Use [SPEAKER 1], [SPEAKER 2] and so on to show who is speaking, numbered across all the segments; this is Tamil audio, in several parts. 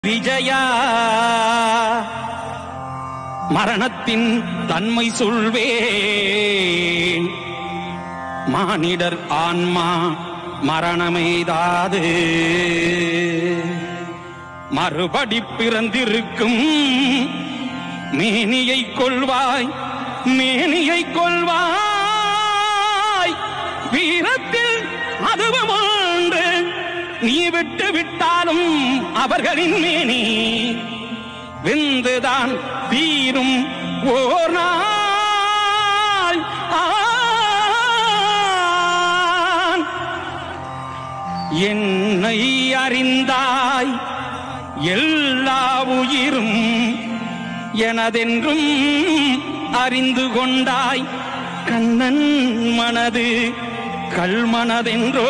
[SPEAKER 1] விஜயா மரணத்தின் தன்மை சொல்வேன் மானிடர் ஆன்மா மரணமெய்தாது மறுபடி பிறந்திருக்கும் மேனியை கொள்வாய் மேனியை கொள்வாய் வீரத்தில் அதுவும் உண்டு நீ விட்டு விட்டாலும் அவர்களின் மேனி வெந்துதான் தீரும் ஓர் நாள் ஆன். என்னை அறிந்தாய் எல்லா உயிரும் எனதென்றும் அறிந்து கொண்டாய் கண்ணன் மனது கல்மனதென்றோ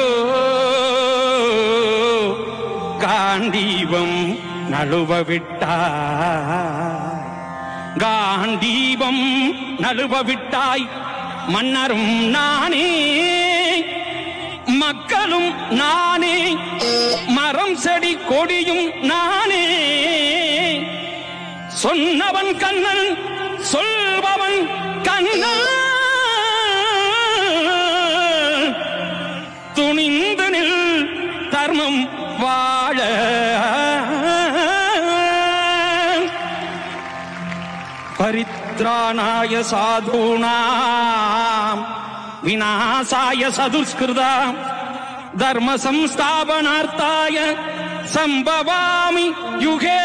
[SPEAKER 1] காண்டீபம் நழுவ விட்டாய் காண்டீபம் நழுவ விட்டாய் மன்னரும் நானே மக்களும் நானே மரம் செடி கொடியும் நானே சொன்னவன் கண்ணன் சொல்பவன் கண்ணன் துணிந்து நில் தர்மம் வாழ பரித்ராணாய சாதூனாம் விநாசாய சதுஷ்கிருதாம் தர்ம சம்ஸ்தாபனார்த்தாய சம்பவாமி யுகே